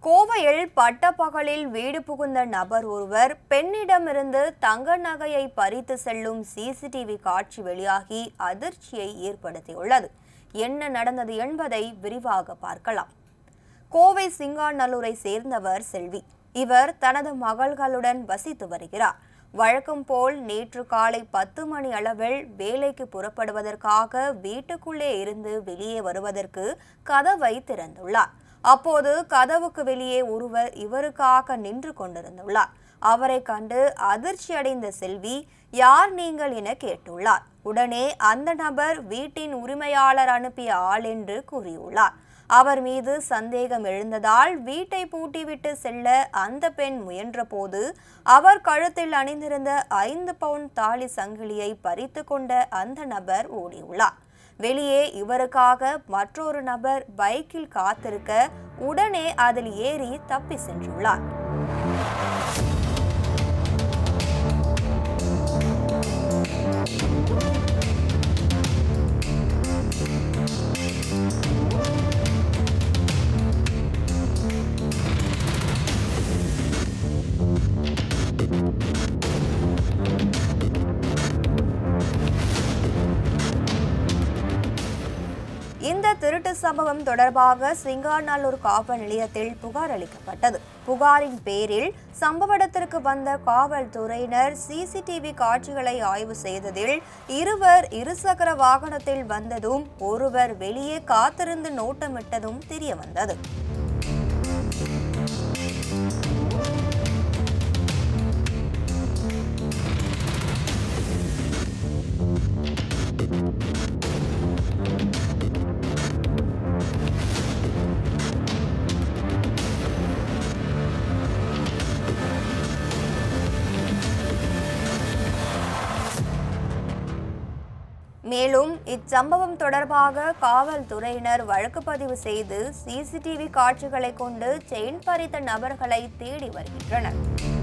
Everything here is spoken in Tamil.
கோவையில் பட்டப்பகலில் வீடு புகுந்த நபர் ஒருவர் பெண்ணிடமிருந்து தங்க நகையை பறித்து செல்லும் சிசிடிவி காட்சி வெளியாகி அதிர்ச்சியை ஏற்படுத்தியுள்ளது என்ன நடந்தது என்பதை விரிவாக பார்க்கலாம் கோவை சிங்காநல்லூரை சேர்ந்தவர் செல்வி இவர் தனது மகள்களுடன் வசித்து வருகிறார் வழக்கம் போல் நேற்று காலை பத்து மணி அளவில் வேலைக்கு புறப்படுவதற்காக வீட்டுக்குள்ளே இருந்து வெளியே வருவதற்கு கதவை திறந்துள்ளார் அப்போது கதவுக்கு வெளியே ஒருவர் இவருக்காக நின்று கொண்டிருந்துள்ளார் அவரை கண்டு அதிர்ச்சி அடைந்த செல்வி யார் நீங்கள் என கேட்டுள்ளார் உடனே அந்த நபர் வீட்டின் உரிமையாளர் அனுப்பிய ஆள் என்று கூறியுள்ளார் அவர் மீது சந்தேகம் எழுந்ததால் வீட்டை பூட்டிவிட்டு செல்ல அந்த பெண் முயன்றபோது அவர் கழுத்தில் அணிந்திருந்த ஐந்து பவுண்ட் தாலி சங்கிலியை பறித்து கொண்ட அந்த நபர் ஓடியுள்ளார் வெளியே இவருக்காக மற்றொரு நபர் பைக்கில் காத்திருக்க உடனே அதில் ஏறி தப்பி சென்றுள்ளார் இந்த திருட்டு சம்பவம் தொடர்பாக சிங்காநல்லூர் காவல் நிலையத்தில் புகார் அளிக்கப்பட்டது புகாரின் பேரில் சம்பவ இடத்திற்கு வந்த காவல்துறையினர் சிசிடிவி காட்சிகளை ஆய்வு செய்ததில் இருவர் இருசக்கர வாகனத்தில் வந்ததும் ஒருவர் வெளியே காத்திருந்து நோட்டமிட்டதும் தெரியவந்தது மேலும் இச்சம்பவம் தொடர்பாக காவல்துறையினர் வழக்கு பதிவு செய்து சிசிடிவி காட்சிகளை கொண்டு செயின் பறித்த நபர்களை தேடி வருகின்றனர்